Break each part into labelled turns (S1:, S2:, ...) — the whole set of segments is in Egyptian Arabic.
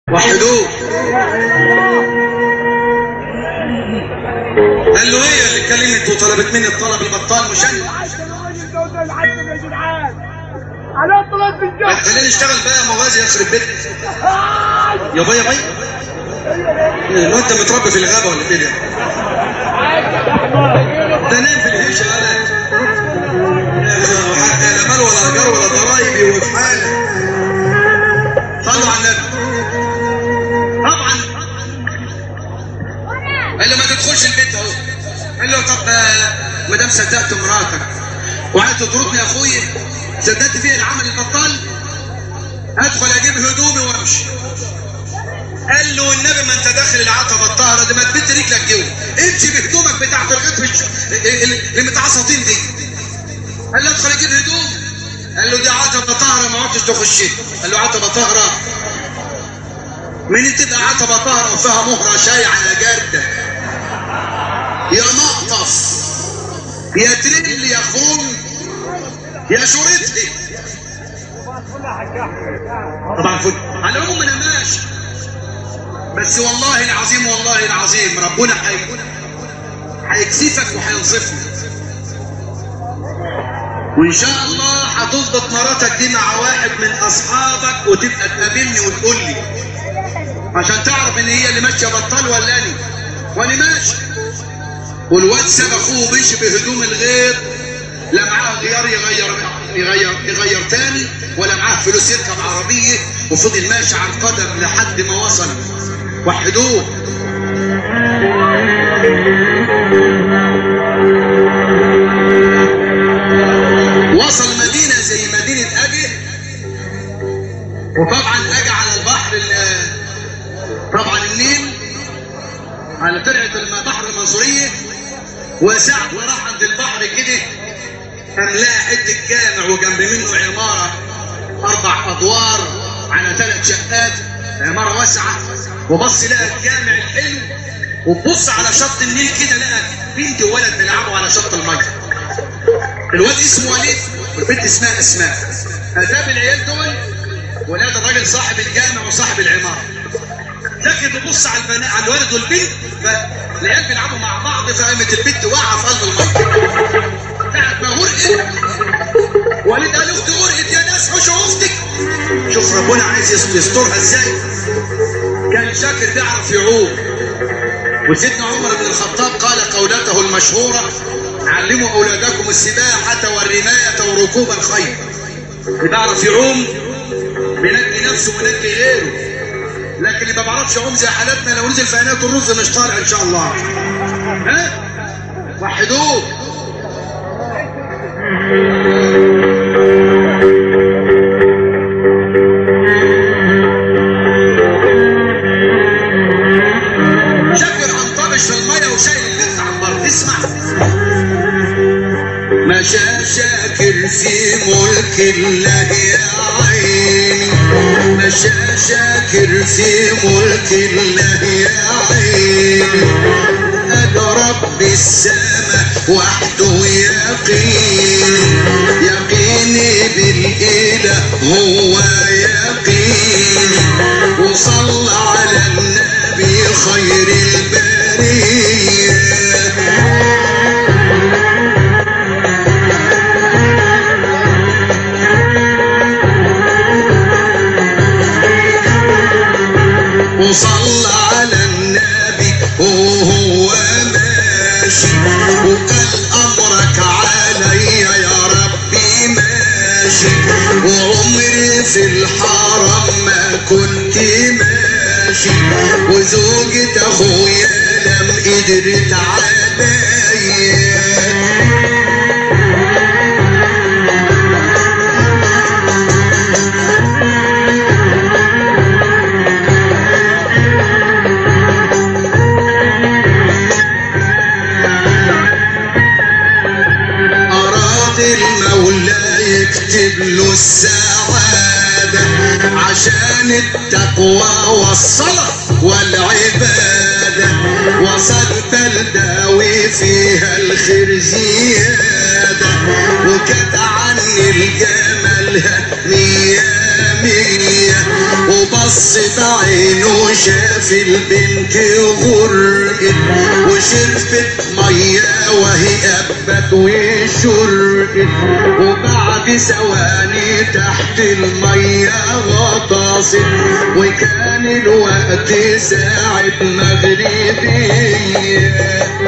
S1: وحدوه قال له هي اللي كلمت وطلبت مني الطلب البطال مش انا
S2: على طلب الجهل
S1: خليني اشتغل بقى موازي يخرب بيتك يا باي يا باي ما انت متربي في الغابه ولا كده ده نام في الهيشه انا لا مال ولا ايجار ولا ضرايبي وفي حالك صلوا على النبي طبعا قال له ما تدخلش البيت اهو قال له طب ما دام صدقت مراتك وعايز تطردني يا اخويا صدقت فيه العمل البطال ادخل اجيب هدومي وامشي قال له النبي ما انت داخل العتبه الطاهره دي ما تبت رجلك جوه امشي بهدومك بتاعت الغيط مش اللي متعصطين دي قال له ادخل اجيب هدوم قال له دي عتبه طاهره ما عدتش تخشها قال له عتبه طاهره من تبقى عتبه طاهره وفيها مهره شاي على جرده يا مقطف يا تريل يا خون يا شريطي طبعا فل على العموم انا ماشي بس والله العظيم والله العظيم ربنا حي... هيكسفك وهينصفني وان شاء الله هتظبط مراتك دي مع واحد من اصحابك وتبقى تقابلني وتقول لي عشان تعرف ان هي اللي ماشيه بطال ولا انا وانا ماشي والواد ساب اخوه مشي بهدوم الغيط لا معاه غيار يغير يغير يغير تاني ولا معاه فلوس يركب عربيه وفضل ماشي على القدم لحد ما وصل وحدوه وصل مدينه زي مدينه اجي وطبعا اجي على البحر ال- طبعا النيل على طلعت البحر المنصوريه وساعة ما راح عند البحر كده قام لقى حته جامع وجنب منه عماره اربع ادوار على ثلاث شقات عماره واسعه وبص لقى الجامع الحلو وبص على شط النيل كده لقى بنت وولد بيلعبوا على شط الميه الواد اسمه وليد والبنت اسمها اسماء اتاب العيال دول ولاد الراجل صاحب الجامع وصاحب العماره لكن ببص على البنات على الولد والبنت فالعيال بيلعبوا مع بعض فقامت البنت واقعه في قلب الميه ساعة ما غرقت وليد قال اختي غرقت يا ناس حشوا اختك شوف ربنا عايز يسترها ازاي كان شاكر بيعرف يعوم وسيدنا عمر بن الخطاب قال قولته المشهورة علموا أولادكم السباحة والرماية وركوب الخيل اللي بيعرف يعوم بينجي نفسه وينجي غيره لكن اللي ما بيعرفش يعوم زي حالاتنا لو نزل في عناية الرز مش طالع ان شاء الله ها وحدوه شاكر انطبش في الميه وشايل اللبس على البر اسمع مشى شاكر في ملك الله يا عيني مشى شاكر في ملك الله يا عيني أنا رب السماء وحده يقين يقيني بالإله هو يقين وصلى على النبي خير البريه وصلى على النبي وهو ماشي وقال امرك علي يا ربي ماشي وعمري في الحرم ما كنت ماشي وزوجة اخويا لم قدرت عليا أراد المولى يكتب له السعادة عشان التقوى والصلاة والعبادة وصل بلدة وفيها الخير زيادة وكانت عني الجمال مية مية وبص بص بعينه شاف البنت غرقت وشربت مية وهي قبت وشرقت وبعد ثواني تحت المية غطست وكان الوقت ساعة مغربية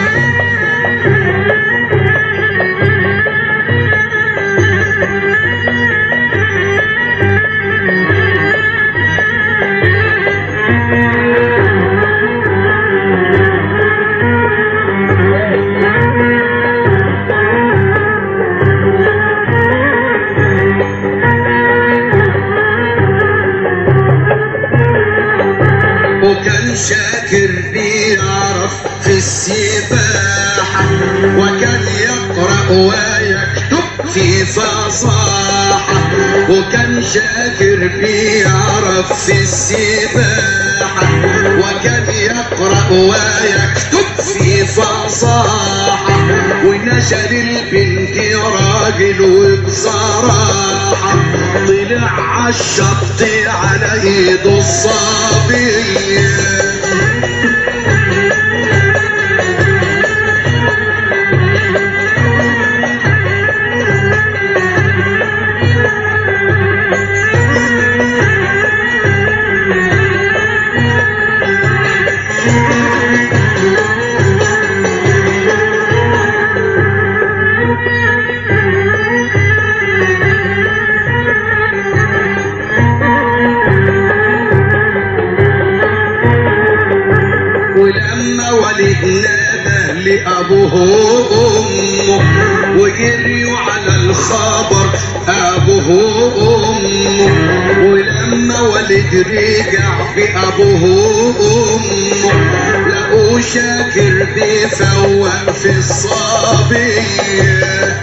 S1: وكان شاكر بيعرف في السباحة وكان يقرأ ويكتب في فصاحة وكان شاكر بيعرف في السباحة وكان يقرأ ويكتب في فصاحة ونشر البنت راجل وبصراحة طلع عالشط على ايده الصبية ولما ولدنا ده لأبوه وأمه وجريوا على الخبر أبوه وأمه ولما ولد رجع بأبوه وأمه لقوا شاكر بيفوق في الصبية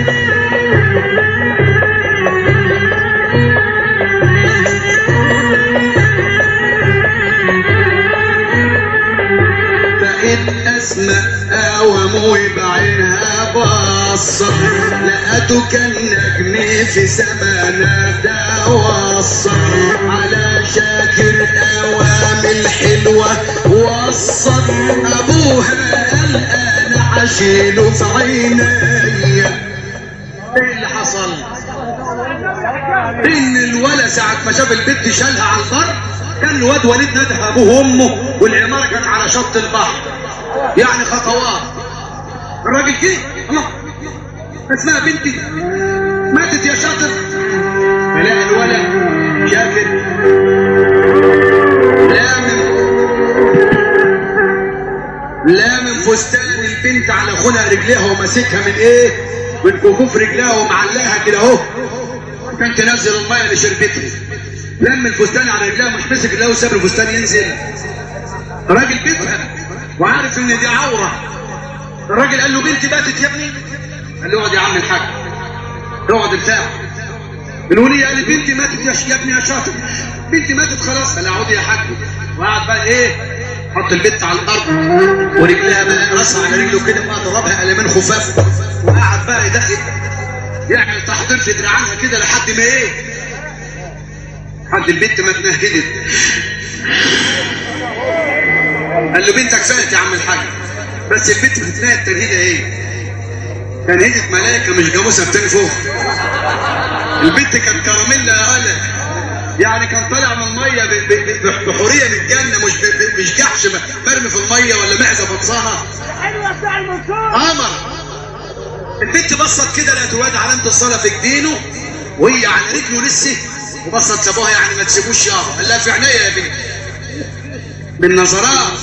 S1: بقت اسماء قوم وبعينها بصة لقته كان نجم في سمانا ده وصى على شاكر قوام الحلوة وصى ابوها قال انا عشيله في عينيا ايه اللي حصل؟ ان الولد ساعة ما شاف البنت شالها على البر كان الواد وليد نده ابوه وامه والعمارة كانت على شط البحر يعني خطوات الراجل جه الله اسمها بنتي ماتت يا شاطر فلاقي الولد شاكر لامم لامم فستان البنت على خلق رجليها وماسكها من ايه؟ من كفوف رجليها ومعلقها كده اهو كان تنزل الميه اللي شربتها لم الفستان على رجلها مش مسك رجلها وساب الفستان ينزل راجل بيفهم وعارف ان دي عوره الراجل قال له بنتي باتت يا ابني قال له اقعد يا عم الحاج اقعد ارتاح الولية قال لي بنتي ماتت يا ش- يا ابني يا شاطر بنتي ماتت خلاص قال اقعد يا حاج وقعد بقى ايه حط البنت على الارض ورجلها بقى راسها على رجله كده بقى ضربها قلمين خفاف وقعد بقى يدقق يعمل تحضير في دراعانها كده لحد ما ايه لحد البنت ما اتنهدت قال له بنتك فاتت يا عم الحاج بس البنت بتتنهد تنهيده ايه تنهيده ملائكه مش جاموسه بتنفخ البنت كانت كراميلا يا ولد يعني كان طالع من الميه ب- ب- ب- بحوريه من الجنه مش ب- ب- مش جحش مرمي في الميه ولا معزه بطسها
S2: حلوة بتاع المنصور
S1: قمر البنت بصت كده لقت الواد علامة الصلاة في جبينه وهي على رجله لسه وبصت سابوها يعني ما تسيبوش يابا قال لها في عينيا يا بنت بالنظرات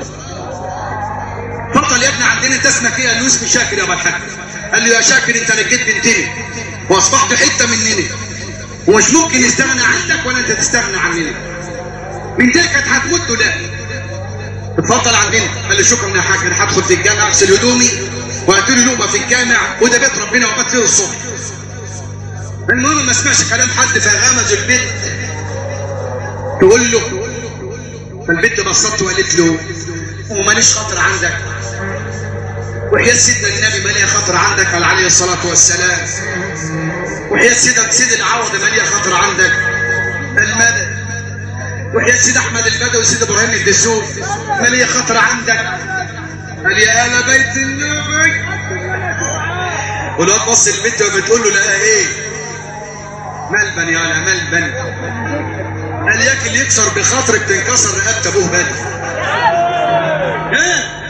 S1: اتفضل يا ابني عندنا انت اسمك ايه؟ قال له اسمي شاكر يا ابو الحاج قال له يا شاكر انت نجيت بنتنا واصبحت حته مننا ومش ممكن نستغنى عنك ولا انت تستغنى عننا بنتك كانت هتموت لا اتفضل عندنا قال له شكرا يا حاج انا هدخل في الجامع اغسل هدومي وهاتوا لي لقمه في الجامع وده بيت ربنا وبات فيه الصبح المهم ما سمعش كلام حد فغمز البيت تقول له فالبنت بصت وقالت له وماليش خاطر عندك وحياة سيدنا النبي ما ليها خاطر عندك قال عليه الصلاة والسلام وحياة سيدك سيد العوض ما ليها خاطر عندك المدد وحياة سيد احمد البدوي وسيد ابراهيم الدسوق ما لي خطر عندك قال يا اهل بيت النبي والواد بص البنت وبتقول له لا ايه ملبن يا لا ملبن قال ياك اللي يكسر بخاطرك تنكسر رقبه ابوه بدري ها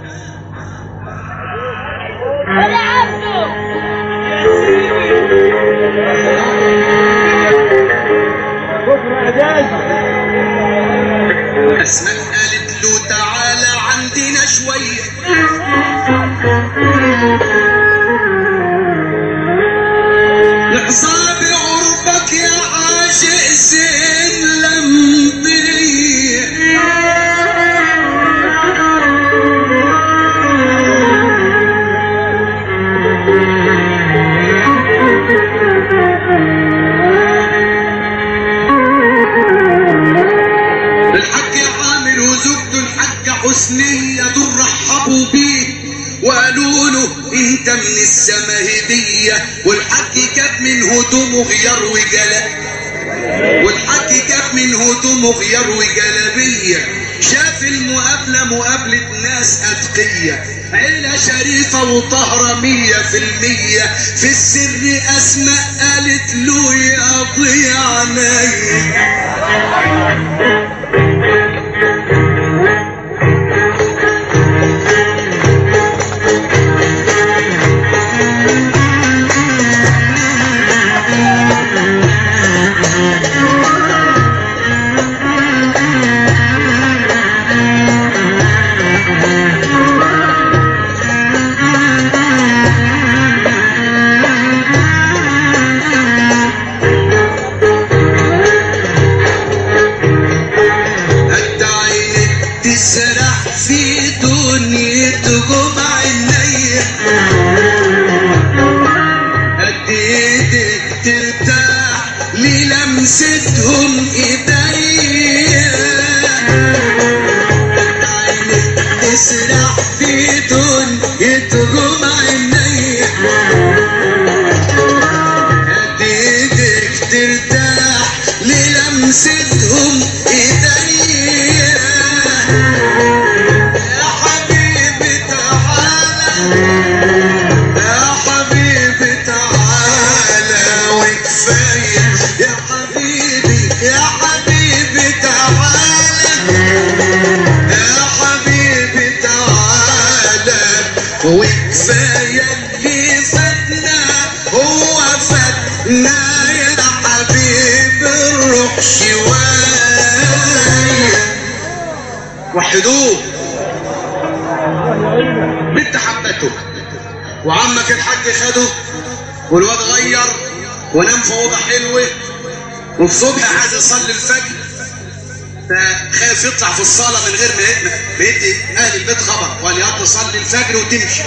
S1: اسماء قالت له تعالى عندنا شويه لحظة بعربك يا عاشق زين لمضي الحاج عامر وزوجته الحاجة حسنية دول رحبوا بيه وقالوا له انت من السماهدية والحاج جاب من هدومه غيار وجلاء والحاج جاب من هدومه غيار وجلابية شاف المقابلة مقابلة ناس أتقية عيلة شريفة وطهرة مية في المية في السر أسماء قالت له يا ضيع عيني قد عينك تسرح في دنيا جمع عينيا قد ايدك ترتاح للمستهم ايديا قد عينك تسرح في دنيا جمع عينيا قد ايدك ترتاح للمستهم ايديا يا حبيبي تعالى يا حبيبي تعالى وكفاية يا حبيبي يا حبيبي تعالى يا حبيبي تعالى وكفاية اللي فاتنا هو فاتنا يا حبيبي الروح شوية وحدوه بنت حبته وعمك الحاج خده والواد غير ونام في اوضه حلوه وفي صبح عايز يصلي الفجر فخاف يطلع في الصاله من غير ما ما يدي اهل البيت خبر وقال يلا تصلي الفجر وتمشي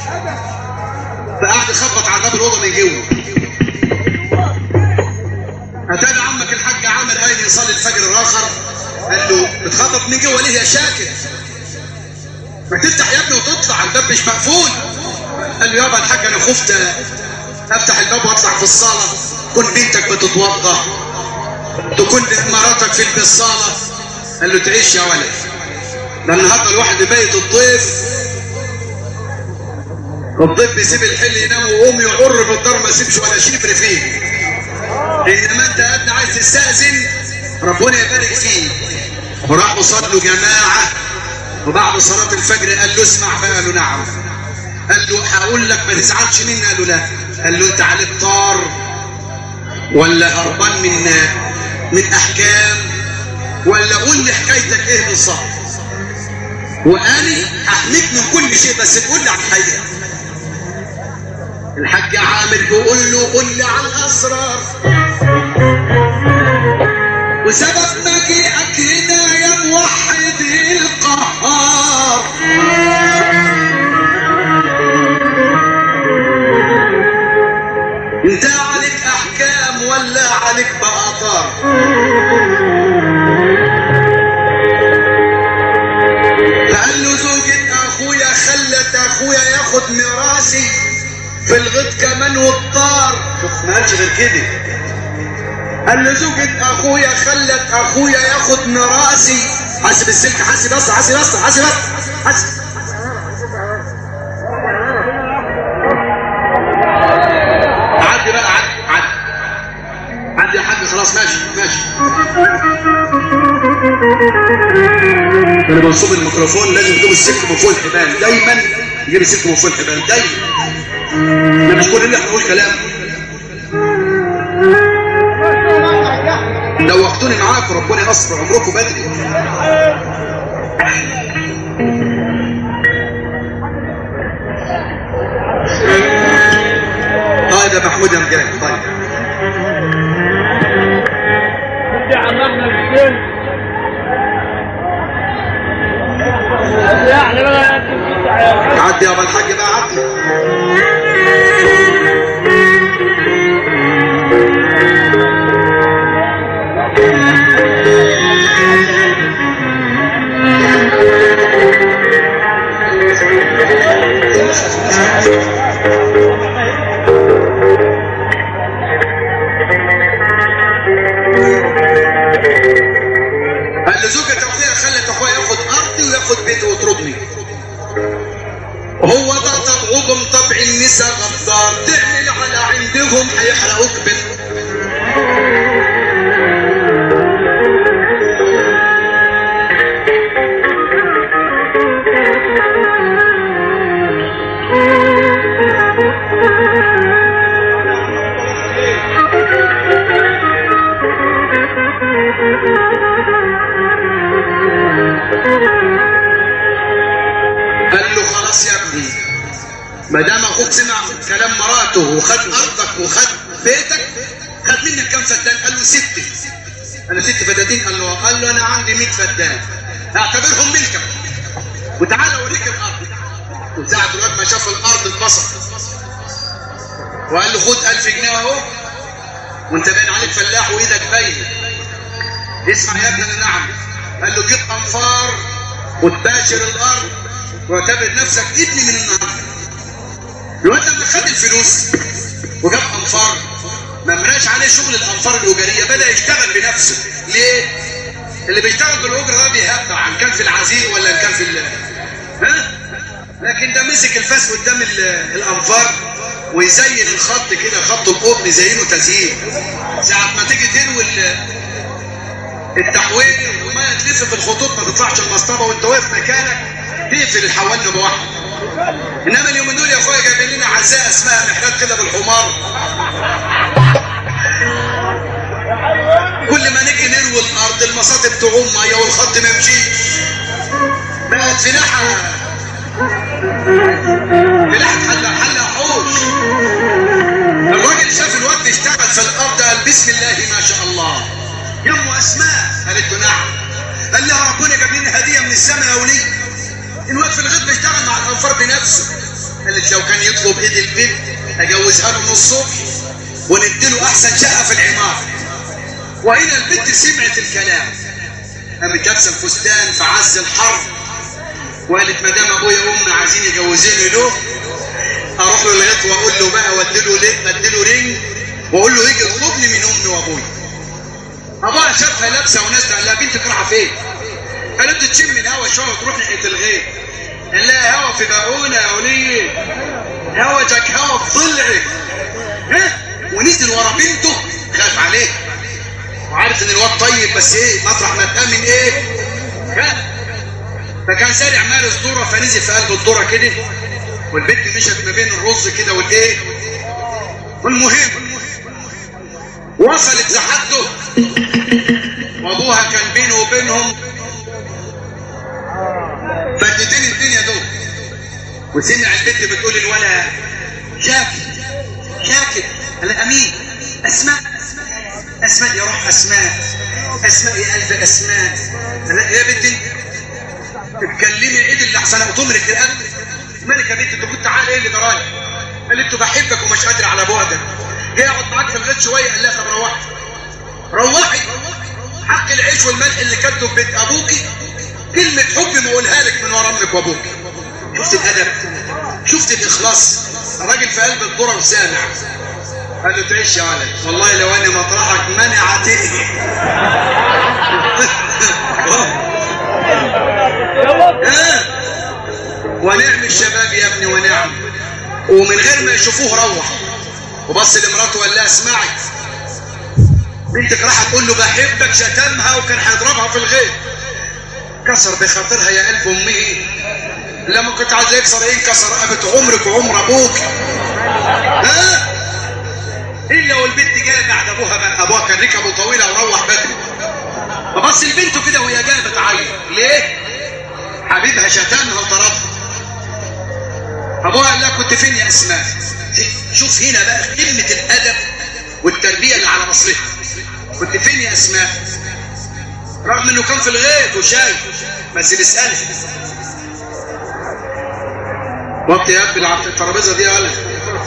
S1: فقعد يخبط على باب الاوضه من جوه اتابع عمك الحاج عامر قايل يصلي الفجر الاخر قال له بتخبط من جوه ليه يا شاكر ما تفتح يا ابني وتطلع الباب مش مقفول قال له يابا الحاج انا خفت افتح الباب واطلع في الصاله تكون بنتك بتتوضا تكون مراتك في الصاله قال له تعيش يا ولد ده النهارده الواحد بيت الضيف الضيف بيسيب الحل ينام ويقوم يعر بالدار ما يسيبش ولا شبر فيه انما انت قد عايز تستاذن ربنا يبارك فيه وراحوا صلوا جماعه وبعد صلاه الفجر قال له اسمع بقى قال له نعم قال له هقول لك ما تزعلش مني قال له لا قال له انت عليك طار ولا هربان من من احكام ولا قول لي حكايتك ايه بالظبط وانا هحميك من كل شيء بس تقول لي عن الحقيقه الحاج عامر بيقول له قول لي عن الاسرار وسبب مجيئك هنا يا موحد القهار انت عليك احكام ولا عليك بقطار فقال له زوجة اخويا خلت اخويا ياخد ميراثي في الغيط كمان والطار شوف ما قالش غير كده قال له زوجة اخويا خلت اخويا ياخد مراسي حاسب السلك حاسب بس حاسب بس حاسب بس حاسب عدي بقى عدي عدي عدي يا حاج خلاص ماشي ماشي انا منصوب الميكروفون لازم تجيب السلك من فوق الحبال دايما يجيب السلك من فوق الحبال دايما ده مش كل اللي هنقول كلام دوختوني معاكم ربنا يصبر عمركم بدري طيب يا محمود يا مجاهد طيب
S2: يا عم احمد الدين يعني بقى انت بتدعي
S1: عدي يا ابو الحاج بقى عدي قال له زوجة اخويا خلت اخويا ياخد ارضي وياخد بيتي ويطردني هو ده طبعهم طبع النساء غدار تعمل على عندهم هيحرقوك بال قال له خلاص يا ابني ما دام اخوك سمع كلام مراته وخد ارضك وخد بيتك خد منك كام فدان قال له ست انا ست فدادين قال له قال له انا عندي 100 فدان اعتبرهم ملكك وتعالى اوريك الارض وساعة الواد ما شاف الارض اتبسط وقال له خد 1000 جنيه اهو وانت باين عليك فلاح وايدك باينه اسمع يا ابني انا نعم قال له جيب انفار وتباشر الارض واعتبر نفسك ابني من النهارده الواد لما خد الفلوس وجاب انفار ما مراش عليه شغل الانفار الاجاريه بدا يشتغل بنفسه ليه؟ اللي بيشتغل بالاجره ده بيهبع ان كان في العزيق ولا ان كان في ال ها؟ لكن ده مسك الفاس قدام ال- الانفار ويزين الخط كده خط القطن يزينه تزيين ساعة ما تيجي تروي ال- التحويل وما تلف في الخطوط ما تطلعش المسطره وانت واقف مكانك تقفل الحوال بواحد انما اليومين دول يا اخويا جايبين لنا عزاء اسمها محتاج كده بالحمار كل ما نيجي نروي الارض المساطب تعوم ميه والخط ما يمشيش بقت فلاحه فلاحه حل حل حوش الراجل شاف الواد بيشتغل في الارض قال بسم الله ما شاء الله يا ام اسماء قالت له نعم قال لها ربنا جاب لنا هديه من السماء يا ولي الواد في الغيط بيشتغل مع الانفار بنفسه قالت لو كان يطلب ايد البنت اجوزها له من الصبح ونديله احسن شقه في العماره وهنا البنت سمعت الكلام قامت لابسه الفستان في عز الحر وقالت ما دام ابويا وامي عايزين يجوزوني له اروح له الغيط واقول له بقى واديله ليه اديله رينج واقول له يجي يطلبني من امي وابويا ابوها شافها لابسه ونازله قال لها بنتك رايحه فين؟ قالت له تشم الهوا شويه وتروح ناحيه الغيط قال لها هوا في بقونه يا وليه هوجك هوا في ضلعك ها ونزل ورا بنته خاف عليه وعارف ان الواد طيب بس ايه مطرح ما تامن ايه ها فكان سارع مارس دوره فنزل في قلب الدوره كده والبنت مشت ما بين الرز كده والايه والمهم وصلت لحده وابوها كان بينه وبينهم فردتين الدنيا دول وسمع البنت بتقول الولا شاكر شاكر قال لها امين اسماء اسماء يا روح اسماء اسماء يا قلب اسماء قال لها يا بنتي اتكلمي ايه اللي احسن اطمرك القلب مالك يا بنت انت كنت عامل ايه اللي جرالي قالت له بحبك ومش قادر على بعدك جاي اقعد معاك في الغيط شويه قال لها طب روحي روحي حق العيش والملح اللي كاتبه في بيت ابوكي كلمة حب ما اقولها لك من ورا امك وابوك شفت الادب شفت الاخلاص الراجل في قلب الذره وسامع قال له تعيش يا ولد والله لو انا مطرحك مانع عتقني ها ونعم الشباب يا ابني ونعم ومن غير ما يشوفوه روح وبص لمراته وقال لها اسمعي بنتك راح تقول له بحبك شتمها وكان هيضربها في الغيط كسر بخاطرها يا قلب امه لما كنت عايز يكسر ايه كسر رقبه عمرك وعمر ابوك ها الا والبنت جايه بعد ابوها بقى ابوها كان ركبه طويله وروح بدري فبص لبنته كده وهي جايه بتعيط ليه؟ حبيبها شتمها وضربها ابوها قال لها كنت فين يا اسماء؟ شوف هنا بقى قمه الادب والتربيه اللي على اصلها كنت فين يا اسماء؟ رغم انه كان في الغيط وشايف بس بيسالها وقت يا ابني العب- الترابيزه دي يا ولد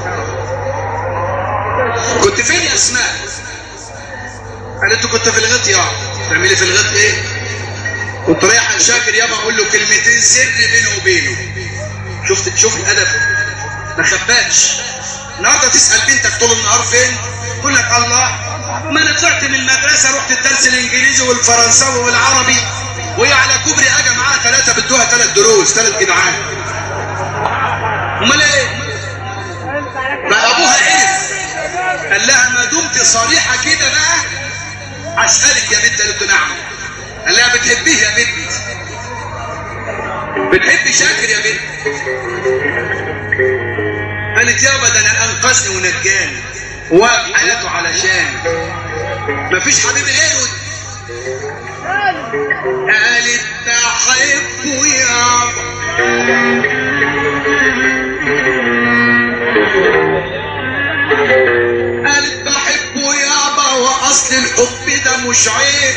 S1: كنت فين يا اسماء؟ قالت له كنت في الغيط يا تعملي في الغيط ايه؟ كنت رايح شاكر يابا اقول له كلمتين سر بينه وبينه شفت شوف الادب ما خباش النهارده تسال بنتك طول النهار فين؟ تقول لك الله ما انا طلعت من المدرسه رحت الدرس الانجليزي والفرنساوي والعربي وهي على كوبري اجى معاها ثلاثه بدوها ثلاث دروس ثلاث جدعان امال ايه؟ بقى ابوها عرف قال لها ما دمت صريحه كده بقى اسالك يا بنت قالت له نعم قال لها بتحبيه يا بنت بتحبي شاكر يا بنت قالت يابا ده انا انقذني ونجاني وواقف حياته علشان مفيش حبيب غيره قالت بحبه يابا قالت بحبه يابا واصل الحب ده مش عيب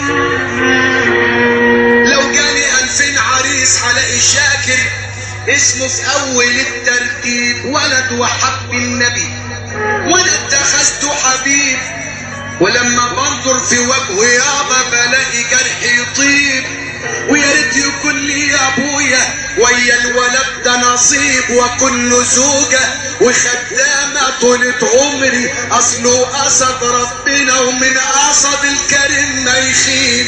S1: لو جاني ألفين عريس هلاقي شاكر اسمه في أول الترتيب ولد وحب النبي وأنا اتخذته حبيب ولما بنظر في وجهه يابا بلاقي جرح يطيب ويا ريت يكون لي يا ابويا ويا الولد ده نصيب وكل زوجه وخدامه طولة عمري اصله قصد ربنا ومن قصد الكريم ما يخيب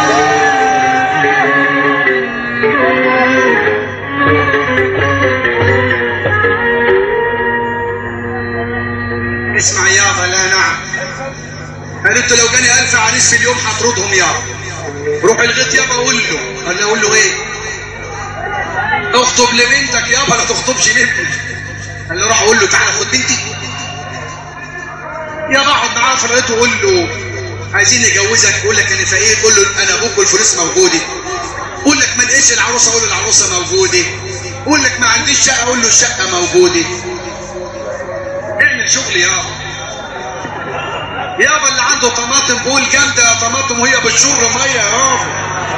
S1: اسمع يابا لا نعم قالت له لو جاني ألف عريس في اليوم هطردهم يابا روح الغيط يابا قول له قال له اقول له ايه اخطب لبنتك يابا لا تخطبش لابني قال له روح اقول له تعالى خد بنتي يابا اقعد معاه في الغيط وقول له عايزين نجوزك يقول لك انا فقير قول له انا ابوك والفلوس موجوده قول لك ما لقيتش العروسه قول له العروسه موجوده قول لك ما عنديش شقه قول له الشقه موجوده اعمل شغل يابا يابا اللي عنده طماطم بقول جامده يا طماطم وهي بتشر ميه يابا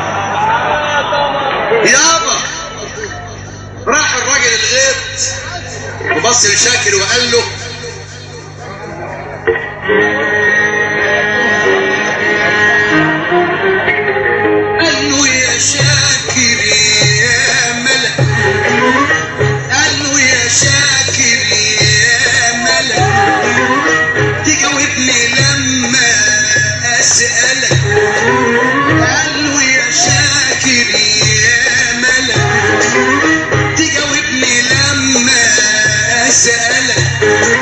S1: يابا راح الراجل الغيط وبص لشاكر وقال له قال له يا شاكر يا ملك قال له يا شاكر يا ملك تجاوبني لما اسالك قال له يا شاكر يا ملك تجاوبني لما اسالك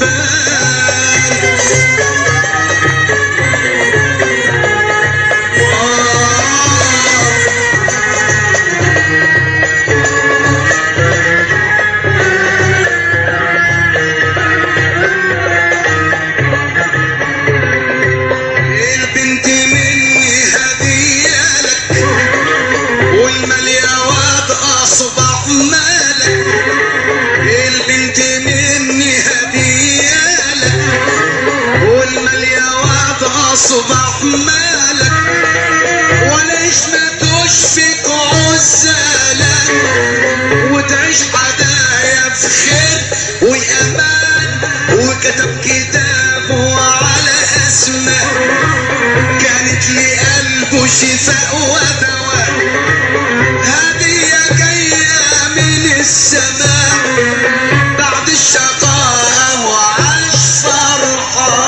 S1: البنت مني هدية لك والمال يا واد أصبح مالك البنت مني هدية لك والمال يا واد أصبح مالك وليش ما تشفق عزالك وتعيش حدايا في خير وأمان وكتب كتابه على اسمه كانت لقلبه شفاء ودواء هدية جاية من السماء بعد الشقاء وعاش فرحان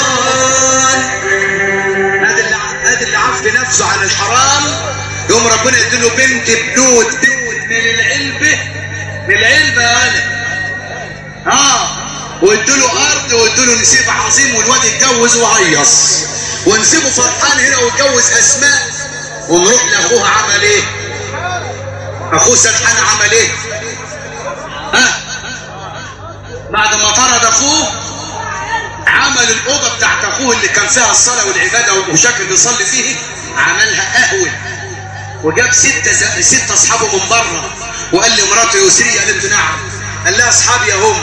S1: هذا اللي هذا اللي عف نفسه عن الحرام يوم ربنا يديله بنت بنود بنود من العلبة من العلبة انا اه وادوله ارض وادوله نسيب عظيم والواد يتجوز وهيص ونسيبه فرحان هنا واتجوز اسماء ونروح لاخوها عمل ايه اخوه سرحان عمل ايه ها بعد ما طرد اخوه عمل الاوضه بتاعت اخوه اللي كان فيها الصلاه والعباده وشكل بيصلي فيه عملها قهوه وجاب ستة ز- ستة اصحابه من بره وقال لمراته يسرية قالت له نعم قال لها اصحابي هم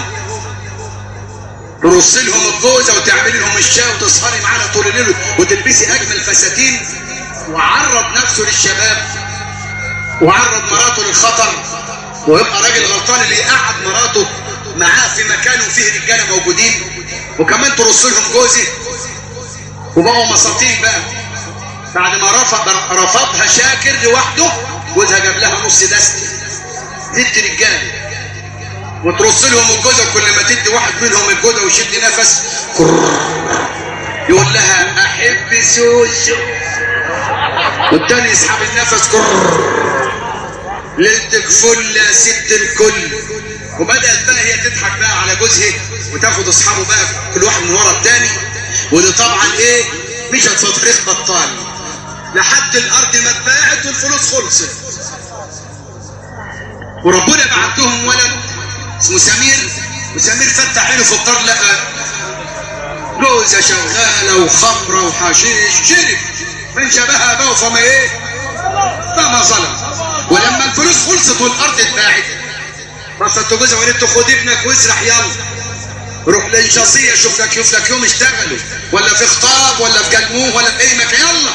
S1: ترص لهم الجوزه وتعملي لهم الشاي وتسهري معانا طول الليل وتلبسي اجمل فساتين وعرض نفسه للشباب وعرض مراته للخطر ويبقى راجل غلطان اللي قعد مراته معاه في مكان وفيه رجاله موجودين وكمان ترص لهم جوزي وبقوا مساطيل بقى بعد ما رفض رفضها شاكر لوحده جوزها جاب لها نص دستة ست رجاله وترص لهم الجوزه كل ما تدي واحد منهم الجوزه ويشد نفس كرر يقول لها احب سوسو والتاني يسحب النفس كرر ليلتك فل يا ست الكل وبدات بقى هي تضحك بقى على جوزها وتاخد اصحابه بقى كل واحد من ورا التاني ودي طبعا ايه مشت في طريق بطال لحد الارض ما اتباعت والفلوس خلصت وربنا بعت لهم ولد اسمه سمير وسمير فتح عينه في الدار لقى جوزة شغالة وخمرة وحشيش شرب من شبهها بقى فما ايه فما ظلم ولما الفلوس خلصت والارض اتباعت بصت جوزها وقالت له خد ابنك واسرح يلا روح للشاصية شوف لك شوف لك يوم اشتغلوا ولا في خطاب ولا في جلموه ولا في اي مكان يلا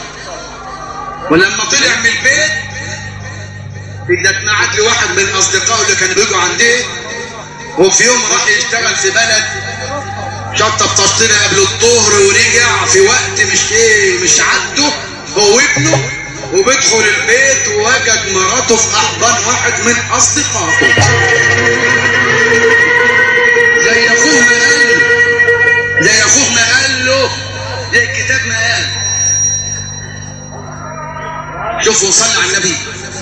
S1: ولما طلع من البيت ادت معاد لواحد من اصدقائه اللي كانوا بيجوا عنديه وفي يوم راح يشتغل في بلد شطب تشطيبه قبل الظهر ورجع في وقت مش ايه مش عده هو ابنه وبيدخل البيت ووجد مراته في احضان واحد من اصدقائه زي اخوه ما قال له زي اخوه ما قال له زي الكتاب ما قال شوفوا صلى على النبي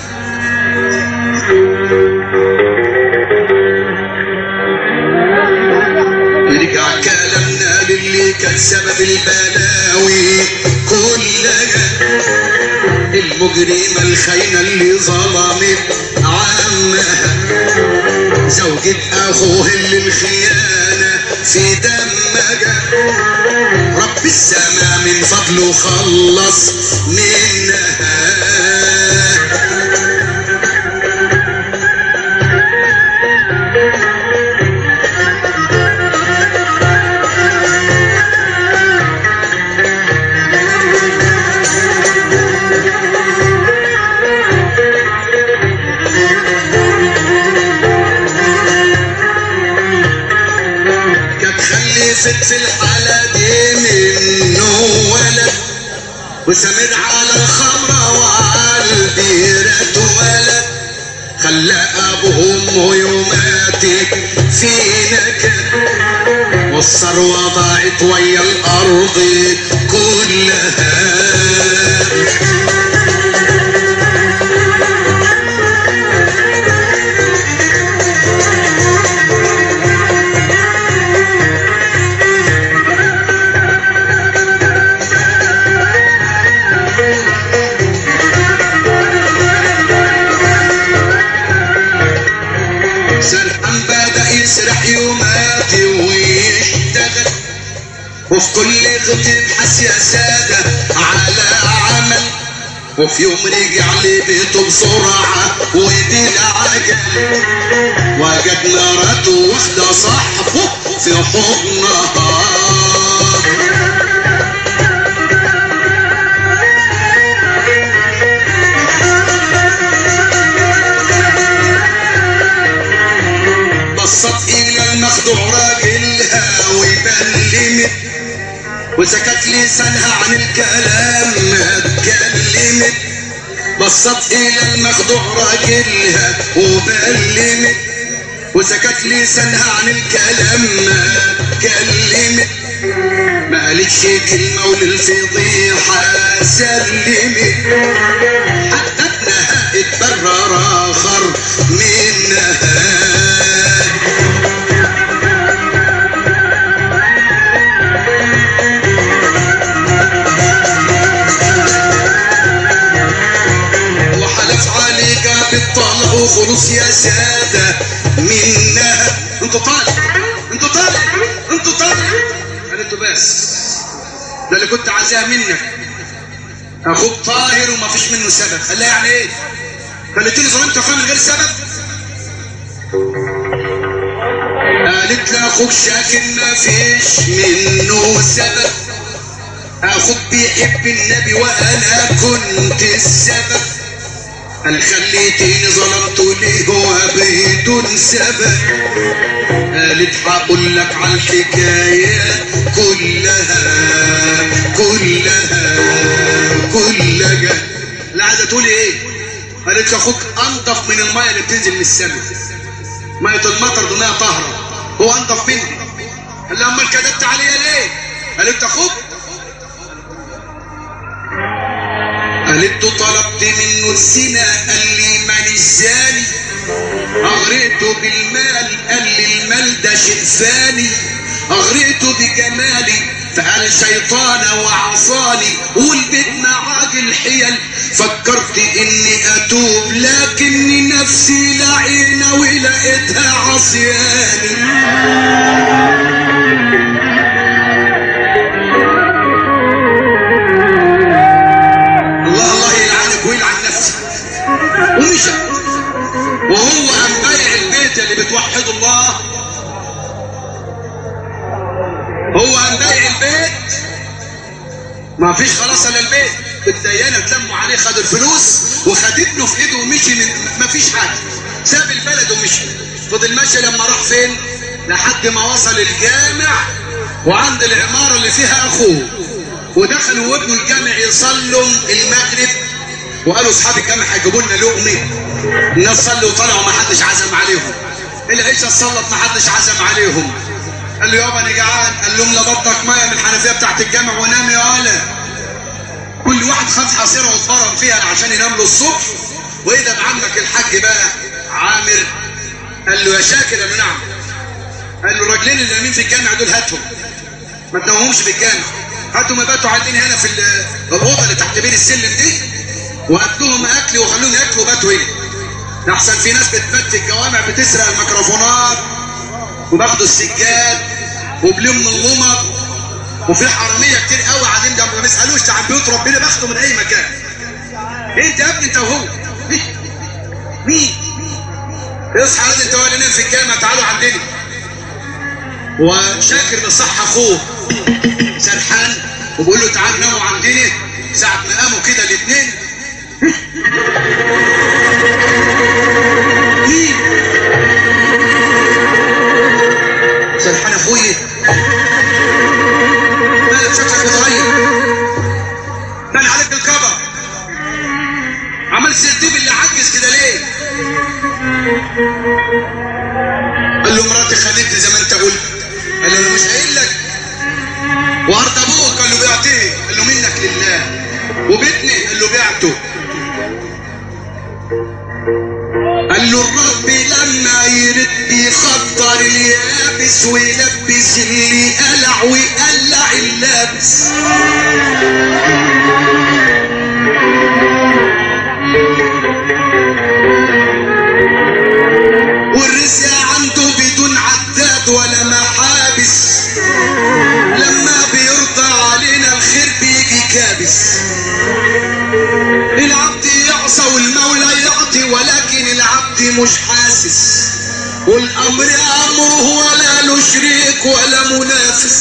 S1: نرجع كلامنا للي كان سبب البلاوي كلها المجرمة الخاينة اللي ظلمت عمها زوجة اخوه اللي الخيانة في دمها رب السماء من فضله خلص منها كانت خلفت في الحالة دي منه ولد وسمر على الخمرة وعلى البيرة ولد خلى ابوهم يوماتك في نكد والثروة ضاعت ويا الارض كلها وفي كل خط يبحث يا سادة على عمل وفي يوم رجع لبيته بسرعة وبلا عجل وجد مراته واخدة صاحبه في حضنها بصت الى المخدوع راجلها وبلمت وسكت لسانها عن الكلام ما اتكلمت بصت الى المخدوع راجلها وبلمت وسكت لسانها عن الكلام ما اتكلمت ما قالتش كلمة وللفضيحة سلمت حتى ابنها اتبرر اخر منها وحلف علي جاب الطلق وخلص يا سادة منها انتوا طالع انتوا طالع انتوا طالع قالت له بس ده اللي كنت عايزاه منك اخوك طاهر وما فيش منه سبب قال لها يعني ايه قالت له ظلمت اخويا من غير سبب قالت له اخوك شاكر ما فيش منه سبب اخوك بيحب النبي وانا كنت السبب انا خليتني ظلمت ليه هو بدون سبب قالت هقول لك على الحكاية كلها كلها كلها لا عايزة تقولي ايه قالت اخوك انضف من المية اللي بتنزل من السماء مية المطر دي مية طاهرة هو انضف مني قال لها امال كذبت عليا ليه قالت اخوك قالت له طلبت منه الزنا قال لي من الزاني اغرقته بالمال قال لي المال ده شنفاني اغرقته بجمالي فقال شيطان وعصاني والبيت معاك الحيل فكرت اني اتوب لكني نفسي لعينة ولقيتها عصياني الله الله يلعنك ويلعن نفسك ومشى وهو قام بايع البيت اللي بتوحد الله هو قام بايع البيت ما فيش خلاص الا البيت الديانه اتلموا عليه خد الفلوس وخد ابنه في ايده ومشي من ما فيش حاجه ساب البلد ومشي فضل ماشي لما راح فين لحد ما وصل الجامع وعند العماره اللي فيها اخوه ودخلوا وابنه الجامع يصلوا المغرب وقالوا اصحاب الجامع هيجيبوا لنا لقمه الناس صلوا وطلعوا ما حدش عزم عليهم العشاء صلت ما حدش عزم عليهم قال له يابا انا جعان قال لهم لبطك ميه من الحنفيه بتاعت الجامع ونام يا ولا كل واحد خد حصيره واتفرم فيها عشان ينام له الصبح واذا بعمك الحاج بقى عامر قال له يا شاكر قال له نعم قال له الراجلين اللي نايمين في الجامع دول هاتهم ما تنومهمش في الجامع هاتوا ما باتوا عندنا هنا في ال- الاوضه اللي تحت بير السلم دي وهاتوهم اكل وخلوهم ياكلوا باتوا هنا ده احسن في ناس بتبات في الجوامع بتسرق الميكروفونات وباخدوا السجاد وبلم اللمط وفي حراميه كتير قوي قاعدين ده ما بيسالوش عن بيوت ربنا باخده من اي مكان انت يا ابني انت وهو مين اصحى يا انت ولا نام في الجامع تعالوا عندنا وشاكر لصح اخوه سرحان وبقول له تعال ناموا عندنا ساعة ما قاموا كده الاثنين مين؟ سرحان اخويا مالك شكلك متغير مال عليك الكبر عمل الديب اللي عجز كده ليه؟ قال له مراتي خليتني زي ما انت قلت قال له انا مش قايل لك وارض ابوك قال له بعتيه قال له منك لله وبيتني قال له بعته قال له الرب لما يرد بيخطر اليابس ويلبس اللي قلع ويقلع اللابس والرزق عنده بدون عداد ولا محابس لما بي يابس العبد يعصى والمولى يعطي ولكن العبد مش حاسس والامر امره ولا له شريك ولا منافس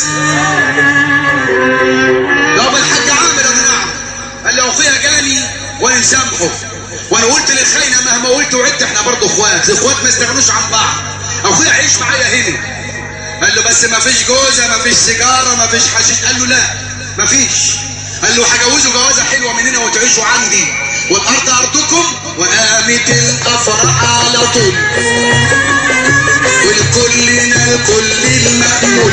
S1: طب الحاج عامر يا نعم قال له اخويا جاني وانا مسامحه وانا قلت للخاينه مهما قلت وعدت احنا برضه اخوات الاخوات ما يستغنوش عن بعض اخويا عيش معايا هنا قال له بس ما فيش جوزه ما فيش سيجاره ما فيش حشيش قال له لا ما فيش قال له هجوزه جوازه حلوه من هنا وتعيشوا عندي والارض ارضكم وقامت الافراح على طول والكلنا الكل المأمول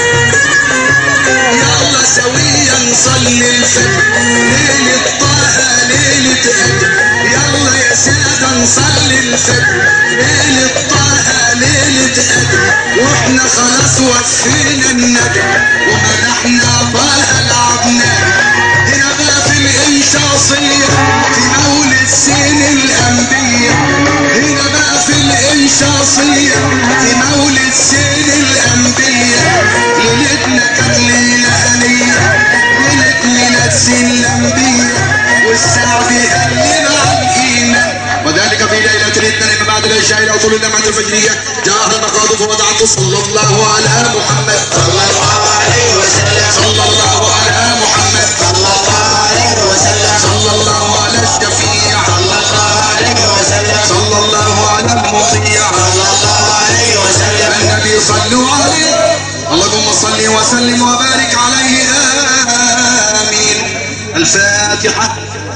S1: يلا سويا نصلي الفجر ليلة طه ليلة قدر يلا يا سادة نصلي الفجر ليلة طه ليلة قدر واحنا خلاص وفينا الندر ومدحنا طه لعبناه هنا بقى في الإنشاصية في مولد سين الأنبياء هنا بقى في الإنشاصية في مولد سين الأنبياء ليلتنا كانت ليلة هنية ليلة ميلاد سين الأنبياء والساعة فيها اللي مع الإيمان وذلك في ليلة الاثنين بعد العشاء إلى وصول الجمعة الفجرية جاء المقاذف ودعت صلى الله على محمد
S3: صلى الله عليه وسلم
S1: صلى الله على محمد
S3: صلى الله عليه وسلم
S1: صلى الله على الشفيع
S3: صلى الله عليه وسلم
S1: صلى الله على المطيع
S3: صلى الله عليه وسلم
S1: النبي صلوا عليه اللهم صل وسلم وبارك عليه آمين الفاتحة